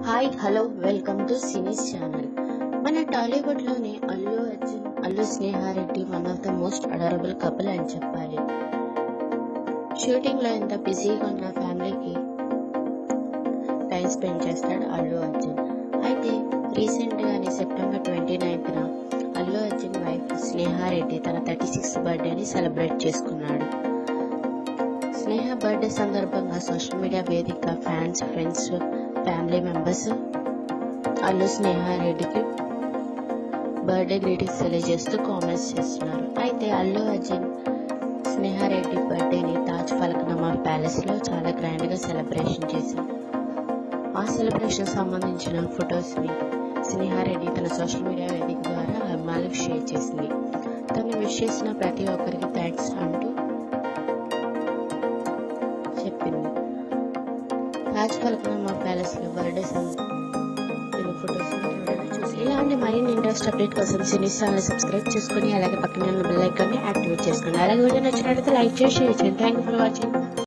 hi hello welcome to సినీస్ channel మన టాలీవుడ్ లోనే Allu Arjun Allu Sneha Reddy one of the most adorable couple అని చెప్పాలి షూటింగ్ లో ఎంత బిజీగా ఉన్న ఫ్యామిలీకి టైం స్పెండ్ చేస్తాడు అల్లు అర్జున్ అయితే రీసెంట్ గానే September twenty ninth Allu Arjun wife Sneha Reddy తన థర్టీ సిక్స్త్ బర్త్డేని సెలబ్రేట్ చేసుకున్నాడు స్నేహ బర్త్డే సందర్భంగా సోషల్ మీడియా వేదిక fans friends family members Allu స్నేహారెడ్డికి బర్త్డే గ్రీటింగ్స్ తెలియజేస్తూ కామెంట్స్ చేస్తున్నారు అయితే అల్లు అర్జున్ స్నేహారెడ్డి బర్త్డేని తాజ్ ఫలక్నమా ప్యాలెస్ లో చాలా గ్రాండ్ గా సెలబ్రేషన్ చేశారు ఆ సెలబ్రేషన్ సంబంధించిన ఫొటోస్ ని స్నేహారెడ్డి తన సోషల్ మీడియా వేదిక ద్వారా అభిమానులకు షేర్ చేసింది తను విష్ చేసిన ప్రతి ఒక్కరికి థ్యాంక్స్ అంటూ చెప్పింది తాజ్ ఫలక్నమా ప్యాలెస్ లో బర్త్డే ఫొటోస్ చూసి ఇలాంటి మరిన్ని ఇంట్రెస్ట్ అప్డేట్ కోసం సినీ ఛానల్ సబ్స్క్రైబ్ చేసుకొని అలాగే పక్కన ఉన్న బెల్ ఐకాన్ని యాక్టివేట్ చేసుకోండి అలాగే వీడియో నచ్చినట్లయితే లైక్ చేసి షేర్ చేయండి థ్యాంక్ యూ ఫర్ వాచింగ్